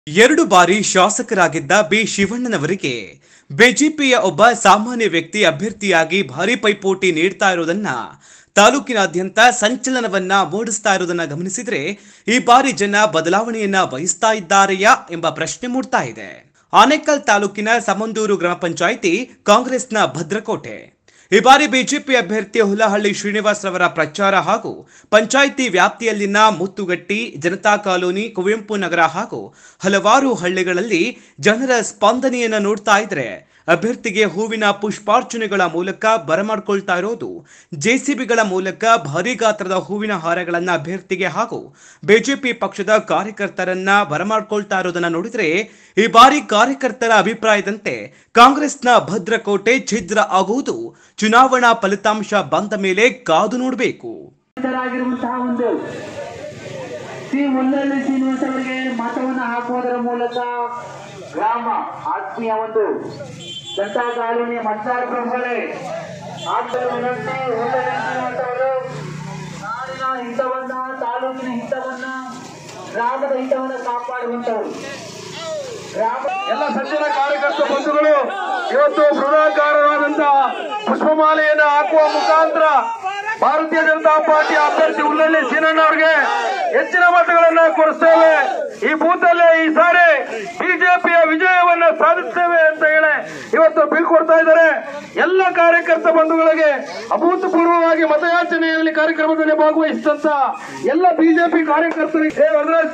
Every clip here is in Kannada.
ಎರಡು ಬಾರಿ ಶಾಸಕರಾಗಿದ್ದ ಬಿ ಶಿವಣ್ಣನವರಿಗೆ ಬಿಜೆಪಿಯ ಒಬ್ಬ ಸಾಮಾನ್ಯ ವ್ಯಕ್ತಿ ಅಭ್ಯರ್ಥಿಯಾಗಿ ಭಾರಿ ಪೈಪೋಟಿ ನೀಡ್ತಾ ಇರುವುದನ್ನ ತಾಲೂಕಿನಾದ್ಯಂತ ಸಂಚಲನವನ್ನ ಮೂಡಿಸ್ತಾ ಇರುವುದನ್ನ ಗಮನಿಸಿದ್ರೆ ಈ ಬಾರಿ ಜನ ಬದಲಾವಣೆಯನ್ನ ಬಯಸ್ತಾ ಇದ್ದಾರೆಯಾ ಎಂಬ ಪ್ರಶ್ನೆ ಮೂಡ್ತಾ ಇದೆ ಆನೇಕಲ್ ತಾಲೂಕಿನ ಸಮಂದೂರು ಗ್ರಾಮ ಪಂಚಾಯಿತಿ ಕಾಂಗ್ರೆಸ್ನ ಭದ್ರಕೋಟೆ ಈ ಬಾರಿ ಬಿಜೆಪಿ ಅಭ್ಯರ್ಥಿ ಹುಲಹಳ್ಳಿ ಶ್ರೀನಿವಾಸ್ ರವರ ಪ್ರಚಾರ ಹಾಗೂ ಪಂಚಾಯಿತಿ ವ್ಯಾಪ್ತಿಯಲ್ಲಿನ ಮುತ್ತುಗಟ್ಟಿ ಜನತಾ ಕಾಲೋನಿ ಕುವೆಂಪು ನಗರ ಹಾಗೂ ಹಲವಾರು ಹಳ್ಳಿಗಳಲ್ಲಿ ಜನರ ಸ್ಪಂದನೆಯನ್ನ ನೋಡ್ತಾ ಇದ್ರೆ ಅಭ್ಯರ್ಥಿಗೆ ಹೂವಿನ ಪುಷ್ಪಾರ್ಚನೆಗಳ ಮೂಲಕ ಬರಮಾಡ್ಕೊಳ್ತಾ ಇರೋದು ಜೆಸಿಬಿಗಳ ಮೂಲಕ ಭಾರಿ ಗಾತ್ರದ ಹೂವಿನ ಹಾರಗಳನ್ನ ಅಭ್ಯರ್ಥಿಗೆ ಹಾಗೂ ಬಿಜೆಪಿ ಪಕ್ಷದ ಕಾರ್ಯಕರ್ತರನ್ನ ಬರಮಾಡ್ಕೊಳ್ತಾ ಇರೋದನ್ನ ನೋಡಿದ್ರೆ ಈ ಬಾರಿ ಕಾರ್ಯಕರ್ತರ ಅಭಿಪ್ರಾಯದಂತೆ ಕಾಂಗ್ರೆಸ್ನ ಭದ್ರಕೋಟೆ ಛಿದ್ರ ಆಗುವುದು ಚುನಾವಣಾ ಫಲಿತಾಂಶ ಬಂದ ಮೇಲೆ ಕಾದು ನೋಡಬೇಕು ಆಗಿರುವಂತಹ ಒಂದು ಶ್ರೀ ಮುಲ್ಲಳ್ಳಿ ಶ್ರೀನಿವಾಸ್ ಅವರಿಗೆ ಮತವನ್ನು ಹಾಕುವುದರ ಮೂಲಕ ಗ್ರಾಮ ಆತ್ಮೀಯ ಒಂದು ಜನತಾ ಕಾಲೋನಿಯ ಮತದಾರ ಪ್ರಭುಗಳೇ ಆತ್ಮೀಯ ವಿನಂತಿ ಮುಲ್ಲಳ್ಳಿ ಶ್ರೀನಿವಾಸ್ ಅವರು ನಾಡಿನ ಹಿತವನ್ನ ತಾಲೂಕಿನ ಹಿತವನ್ನ ಗ್ರಾಮದ ಹಿತವನ್ನ ಕಾಪಾಡುವಂತವರು ಗ್ರಾಮ ಎಲ್ಲ ಸಜ್ಜನ ಕಾರ್ಯಕರ್ತ ಬಂಧುಗಳು ಇವತ್ತು ಬೃಹದಾಕಾರವಾದಂತಹ ಪುಷ್ಪಮಾಲೆಯನ್ನು ಹಾಕುವ ಮುಖಾಂತರ ಭಾರತೀಯ ಜನತಾ ಪಾರ್ಟಿ ಅಭ್ಯರ್ಥಿ ಉಲ್ಲಳ್ಳಿ ಸೀನಣ್ಣ ಅವರಿಗೆ ಹೆಚ್ಚಿನ ಮತಗಳನ್ನ ಕೊಡಿಸ್ತೇವೆ ಈ ಬೂತಲ್ಲೇ ಈ ಸಾರಿ ಬಿಜೆಪಿಯ ವಿಜಯವನ್ನ ಸಾಧಿಸ್ತೇವೆ ಅಂತ ಹೇಳಿ ಇವತ್ತು ಬೀಳ್ಕೊಡ್ತಾ ಇದ್ದಾರೆ ಎಲ್ಲ ಕಾರ್ಯಕರ್ತ ಬಂಧುಗಳಿಗೆ ಅಭೂತಪೂರ್ವವಾಗಿ ಮತಯಾಚನೆಯಲ್ಲಿ ಕಾರ್ಯಕ್ರಮದಲ್ಲಿ ಭಾಗವಹಿಸಿದಂತ ಎಲ್ಲ ಬಿಜೆಪಿ ಕಾರ್ಯಕರ್ತರಿಗೆ ಏ ವರದರಾಜ್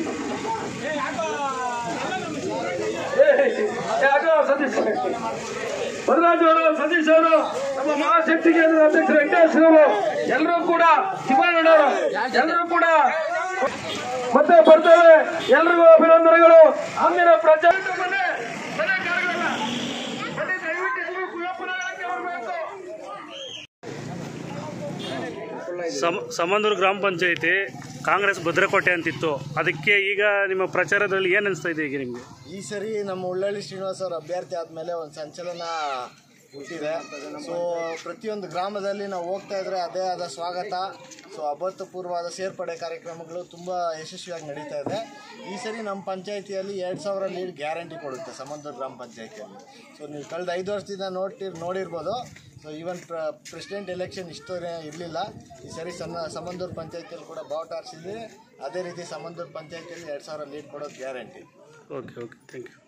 ಯಾಕೋ ಸತೀಶ್ ವರರಾಜ್ ಅವರು ಸತೀಶ್ ಅವರು ನಮ್ಮ ಮಹಾಶಕ್ತಿ ಕೇಂದ್ರದ ಅಧ್ಯಕ್ಷರು ವೆಂಕಟೇಶ್ ಅವರು ಎಲ್ಲರೂ ಕೂಡ ಶಿವಣ್ಣವರು ಎಲ್ಲರೂ ಕೂಡ ಮತ್ತೆ ಬರ್ತೇವೆ ಎಲ್ರಿಗೂ ಅಭಿನಂದನೆಗಳು ಮುಂದಿನ ಪ್ರಚಾರ ಬನ್ನಿ. ಬನ್ನಿ ಕಾರ್ಯಕ್ರಮ. ಬನ್ನಿ, ದಯವಿಟ್ಟು ಎಲ್ರೂ ಕುವೆಂಪು ನಗರಕ್ಕೆ ಬರಬೇಕು. ಸಮ ಸಮಂದೂರು ಗ್ರಾಮ ಪಂಚಾಯಿತಿ ಕಾಂಗ್ರೆಸ್ ಭದ್ರಕೋಟೆ ಅಂತಿತ್ತು ಅದಕ್ಕೆ ಈಗ ನಿಮ್ಮ ಪ್ರಚಾರದಲ್ಲಿ ಏನು ಅನಿಸ್ತಾ ಇದೆ ಈಗ ನಿಮಗೆ ಈ ಸರಿ ನಮ್ಮ ಉಳ್ಳಳ್ಳಿ ಶ್ರೀನಿವಾಸ್ ಅವರು ಅಭ್ಯರ್ಥಿ ಆದಮೇಲೆ ಒಂದು ಸಂಚಲನ ಹುಟ್ಟಿದೆ ಸೊ ಪ್ರತಿಯೊಂದು ಗ್ರಾಮದಲ್ಲಿ ನಾವು ಹೋಗ್ತಾ ಇದ್ರೆ ಅದೇ ಆದ ಸ್ವಾಗತ ಸೊ ಅಭೂತಪೂರ್ವವಾದ ಸೇರ್ಪಡೆ ಕಾರ್ಯಕ್ರಮಗಳು ತುಂಬ ಯಶಸ್ವಿಯಾಗಿ ನಡೀತಾ ಇದೆ ಈ ಸರಿ ನಮ್ಮ ಪಂಚಾಯಿತಿಯಲ್ಲಿ ಎರಡು ಸಾವಿರ ಲೀಡ್ ಗ್ಯಾರಂಟಿ ಕೊಡುತ್ತೆ ಸಮಂದೂರು ಗ್ರಾಮ ಪಂಚಾಯಿತಿಯಲ್ಲಿ ಸೊ ನೀವು ಕಳೆದ ಐದು ವರ್ಷದಿಂದ ನೋಡ್ತಿರ್ ನೋಡಿರ್ಬೋದು ಸೊ ಈವನ್ ಪ್ರ ಪ್ರೆಸಿಡೆಂಟ್ ಎಲೆಕ್ಷನ್ ಇಷ್ಟೋರೆ ಇರಲಿಲ್ಲ ಈ ಸರಿ ಸಣ್ಣ ಸಮಂದೂರು ಪಂಚಾಯಿತಿಯಲ್ಲಿ ಕೂಡ ಬಾವುಟ ಹಾರಿಸಿದ್ವಿ ಅದೇ ರೀತಿ ಸಮಂದೂರು ಪಂಚಾಯಿತಿಯಲ್ಲಿ ಎರಡು ಸಾವಿರ ಲೀಡ್ ಕೊಡೋದು guarantee okay okay thank you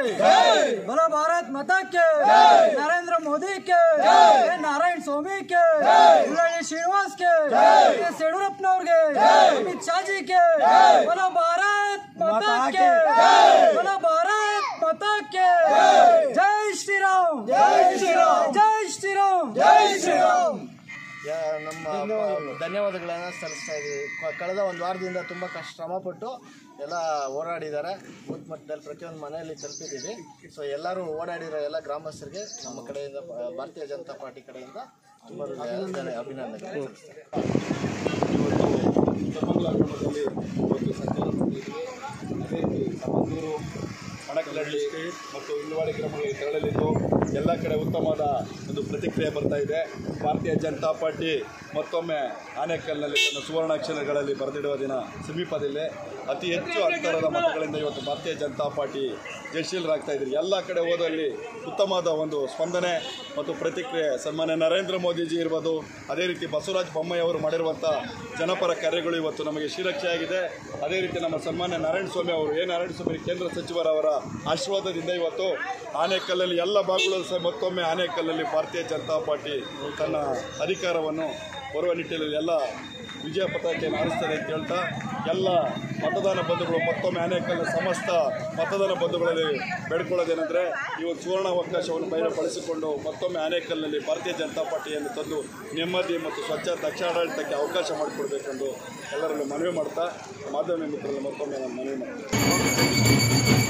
बोलो भारत माता के नरेंद्र मोदी के जय नारायण स्वामी के ಮುರಳಿ ಶ್ರೀನಿವಾಸ್ के ಎಸ್ ಯಡಿಯೂರಪ್ಪನವ್ರಿಗೆ ಅಮಿತ್ ಶಾ ಜಿ के बोलो भारत माता के बोलो भारत माता के जय श्री राम जय श्री राम जय श्री राम जय श्री राम ಯಾ- ನಮ್ಮ ಧನ್ಯವಾದಗಳನ್ನ ಸಲ್ಲಿಸ್ತಾ ಇದ್ದೀವಿ ಕ- ಕಳೆದ ಒಂದು ವಾರದಿಂದ ತುಂಬ ಕಷ್ಟ ಶ್ರಮಪಟ್ಟು ಎಲ್ಲ ಓಡಾಡಿದ್ದಾರೆ ಬೂತ್ ಮಟ್ಟದಲ್ಲಿ ಪ್ರತಿಯೊಂದು ಮನೆಯಲ್ಲಿ ತಲುಪಿದ್ದೀವಿ ಸೊ ಎಲ್ಲರೂ ಓಡಾಡಿರೋ ಎಲ್ಲ ಗ್ರಾಮಸ್ಥರಿಗೆ ನಮ್ಮ ಕಡೆಯಿಂದ ಬ- ಭಾರತೀಯ ಜನತಾ ಪಾರ್ಟಿ ಕಡೆಯಿಂದ ತುಂಬ ಹೃದಯದ ಅಭಿನಂದನೆ ಸಲ್ಲಿಸ್ತೇನೆ ಚಿಕ್ಕಮಗಳೂರಿನಲ್ಲಿ ಇವತ್ತು ಸಂಚಾರ ಮಾಡಿದ್ವಿ ಅದೇ ರೀತಿ ಸಮಂದೂರು ಹಣಕಲಹಳ್ಳಿ ಮತ್ತು ಇಲ್ವಾಡಿ ಗ್ರಾಮಗಳಿಗೆ ತೆರಳಲಿದ್ದು ಎಲ್ಲ ಕಡೆ ಉತ್ತಮವಾದ ಒಂದು ಪ್ರತಿಕ್ರಿಯೆ ಬರ್ತಾ ಇದೆ ಭಾರತೀಯ ಜನತಾ ಪಾರ್ಟಿ ಮತ್ತೊಮ್ಮೆ ಆನೇಕಲ್ನಲ್ಲಿ ತನ್ನ ಸುವರ್ಣಾಕ್ಷರಗಳಲ್ಲಿ ಬರೆದಿಡುವ ದಿನ ಸಮೀಪದಲ್ಲೇ ಅತಿ ಹೆಚ್ಚು ಅಂತರದ ಮತಗಳಿಂದ ಇವತ್ತು ಭಾರತೀಯ ಜನತಾ ಪಾರ್ಟಿ ಜಯಶೀಲರಾಗ್ತಾ ಇದ್ದಾರೆ ಎಲ್ಲ ಕಡೆ ಹೋದಲ್ಲಿ ಉತ್ತಮವಾದ ಒಂದು ಸ್ಪಂದನೆ ಮತ್ತು ಪ್ರತಿಕ್ರಿಯೆ ಸನ್ಮಾನ್ಯ ನರೇಂದ್ರ ಮೋದಿಜಿ ಇರ್ಬೋದು ಅದೇ ರೀತಿ ಬಸವರಾಜ ಬೊಮ್ಮಾಯಿ ಅವರು ಮಾಡಿರುವಂಥ ಜನಪರ ಕಾರ್ಯಗಳು ಇವತ್ತು ನಮಗೆ ಶ್ರೀರಕ್ಷೆಯಾಗಿದೆ ಅದೇ ರೀತಿ ನಮ್ಮ ಸನ್ಮಾನ್ಯ ನಾರಾಯಣ ಸ್ವಾಮಿ ಅವರು ಎ ನಾರಾಯಣ ಸ್ವಾಮಿ ಕೇಂದ್ರ ಸಚಿವರವರ ಆಶೀರ್ವಾದದಿಂದ ಇವತ್ತು ಆನೇಕಲ್ಲಲ್ಲಿ ಎಲ್ಲ ಭಾಗಗಳು ಸಹ ಮತ್ತೊಮ್ಮೆ ಆನೇಕಲ್ಲಲ್ಲಿ ಭಾರತೀಯ ಜನತಾ ಪಾರ್ಟಿ ತನ್ನ ಅಧಿಕಾರವನ್ನು ಬರುವ ನಿಟ್ಟಿನಲ್ಲಿ ಎಲ್ಲ ವಿಜಯ ಪತಾಕೆಯನ್ನು ಹಾರಿಸ್ತದೆ ಅಂತ ಹೇಳ್ತಾ ಎಲ್ಲ ಮತದಾನ ಬಂಧುಗಳು ಮತ್ತೊಮ್ಮೆ ಆನೇಕಲ್ನ ಸಮಸ್ತ ಮತದಾನ ಬಂಧುಗಳಲ್ಲಿ ಬೇಡ್ಕೊಳ್ಳೋದೇನೆಂದರೆ ಈ ಒಂದು ಸುವರ್ಣ ಅವಕಾಶವನ್ನು ಬಹಿರಂಗಪಡಿಸಿಕೊಂಡು ಮತ್ತೊಮ್ಮೆ ಆನೇಕಲ್ನಲ್ಲಿ ಭಾರತೀಯ ಜನತಾ ಪಾರ್ಟಿಯನ್ನು ತಂದು ನೆಮ್ಮದಿ ಮತ್ತು ಸ್ವಚ್ಛ ದಕ್ಷ ಆಡಳಿತಕ್ಕೆ ಅವಕಾಶ ಮಾಡಿಕೊಡ್ಬೇಕೆಂದು ಎಲ್ಲರಲ್ಲೂ ಮನವಿ ಮಾಡ್ತಾ ಮಾಧ್ಯಮ ಮಿತ್ರರಲ್ಲಿ ಮತ್ತೊಮ್ಮೆ ನಾನು ಮನವಿ ಮಾಡ್ತೀನಿ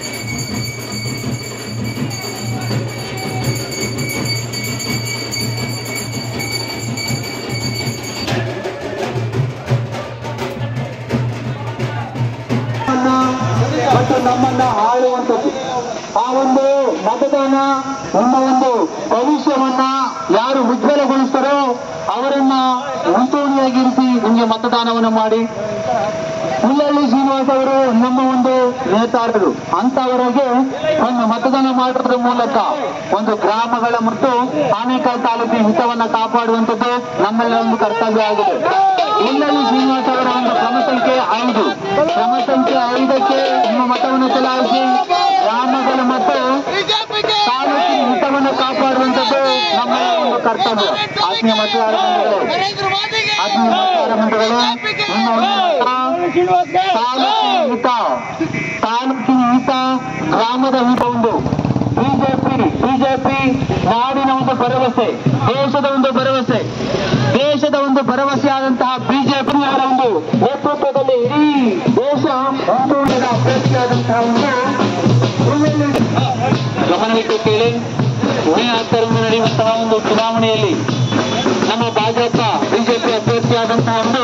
ಮತ್ತು ನಮ್ಮನ್ನ ಆಳುವಂಥದ್ದು ಆ ಒಂದು ಮತದಾನ ನಮ್ಮ ಒಂದು ಭವಿಷ್ಯವನ್ನ ಯಾರು ಉಜ್ವಲಗೊಳಿಸ್ತಾರೋ ಅವರನ್ನ ಮುಂಚೂಣಿಯಾಗಿರಿಸಿ ನಿಮಗೆ ಮತದಾನವನ್ನು ಮಾಡಿ ಹುಲ್ಲಳ್ಳಿ ಶ್ರೀನಿವಾಸ್ ಅವರು ನಮ್ಮ ಒಂದು ನೇತಾರರು ಅಂತವರಿಗೆ ಒಂದು ಮತದಾನ ಮಾಡೋದ್ರ ಮೂಲಕ ಒಂದು ಗ್ರಾಮಗಳ ಮತ್ತು ಆನೇಕಲ್ ತಾಲೂಕಿನ ಹಿತವನ್ನ ಕಾಪಾಡುವಂಥದ್ದು ನಮ್ಮೆಲ್ಲರ ಒಂದು ಕರ್ತವ್ಯ ಆಗಿದೆ ಹುಲ್ಲಳ್ಳಿ ಶ್ರೀನಿವಾಸ್ ಅವರ ಒಂದು ಕ್ರಮ ಸಂಖ್ಯೆ ಐದು ಕ್ರಮ ಸಂಖ್ಯೆ ಐದಕ್ಕೆ ನಿಮ್ಮ ಮತವನ್ನು ಚಲಾಯಿಸಿ ಗ್ರಾಮಗಳ ಮತ್ತು ತಾಲೂಕಿನ ಹಿತವನ್ನು ಕಾಪಾಡುವಂಥದ್ದು ನಮ್ಮ ಒಂದು ಕರ್ತವ್ಯ ಆತ್ಮೀಯ ಮತದಾರ ಬಂಧುಗಳೇ ಆತ್ಮೀಯ ಮತದಾರ ಬಂಧುಗಳೇ ನಿಮ್ಮ ಒಂದು ಮತ ತಾಲೂಕಿನ ಹಿತ ತಾಲೂಕಿನ ಹಿತ ಗ್ರಾಮದ ಹಿತ ಒಂದು ಬಿಜೆಪಿ ಬಿಜೆಪಿ ನಾಡಿನ ಒಂದು ಭರವಸೆ ದೇಶದ ಒಂದು ಭರವಸೆ ದೇಶದ ಒಂದು ಭರವಸೆ ಆದಂತಹ ಬಿಜೆಪಿ ಅವರ ಒಂದು ನೇತೃತ್ವದಲ್ಲಿ ಇಡೀ ದೇಶ ಹಿಂದುಳಿದ ಅಭ್ಯರ್ಥಿಯಾದಂತಹ ಒಂದು ಗಮನವಿಟ್ಟು ಕೇಳಿ ಮೇ ಹತ್ತರಂದು ನಡೆಯುವಂತಹ ಒಂದು ಚುನಾವಣೆಯಲ್ಲಿ ನಮ್ಮ ಭಾಜಪ ಬಿಜೆಪಿ ಅಭ್ಯರ್ಥಿಯಾದಂತಹ ಒಂದು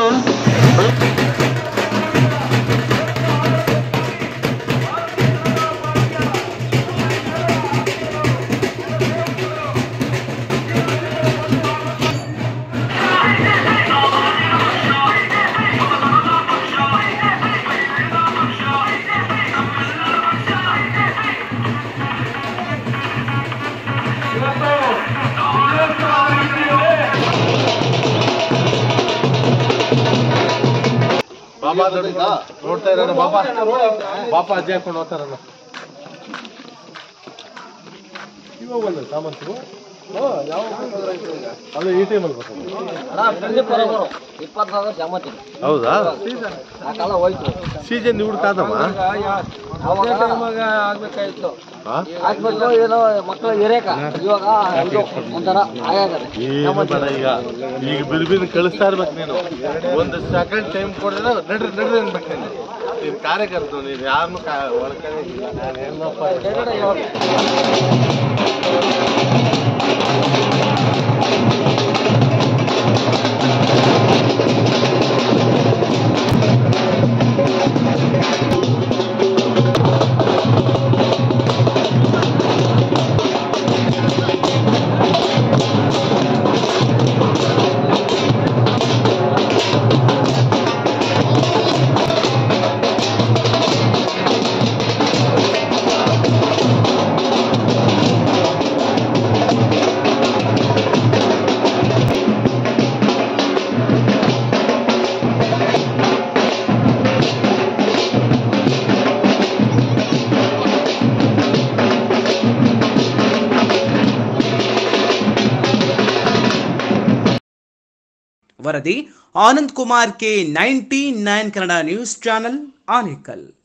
ಬಾಬಾ ದೊಡ್ಡ ನೋಡ್ತಾ ಇರೋಣ ಬಾಬಾ ಬಾಬಾ ಅಜ್ಜಿ ಹಾಕೊಂಡು ಹೋಗ್ತಾರಲ್ಲ ಇವಾಗ ಬಂದ ಸಾಮಂತು ಅದೇ ಈ ಟೈಮಲ್ಲಿ ಹೌದಾ ಸೀಸನ್ ಇವ್ರು ಕಾದಮ್ಮ ಏನೋ ಮಕ್ಕಳು ಇರೇಕ ಇವಾಗ ಇದು ಒಂಥರ ಆಗಾಗದೆ ಏನು ಬೇಡ ಈಗ ಈಗ ಬಿರ್ಬಿರ್ ಕಳಿಸ್ತಾ ಇರ್ಬೇಕು ನೀನು ಒಂದು ಸೆಕೆಂಡ್ ಟೈಮ್ ಕೊಡಿದ್ರೆ ನಡ್ರಿ ನಡ್ರಿ ಅನ್ಬೇಕು ನೀನು ನೀನು ಕಾರ್ಯಕರ್ತರು ನೀನು ಯಾರನ್ನು ಒಳಕಳಿಲ್ಲ ನಾನು ಏನಪ್ಪ ವರದಿ Anand Kumar K ninety nine Kannada news channel Anekal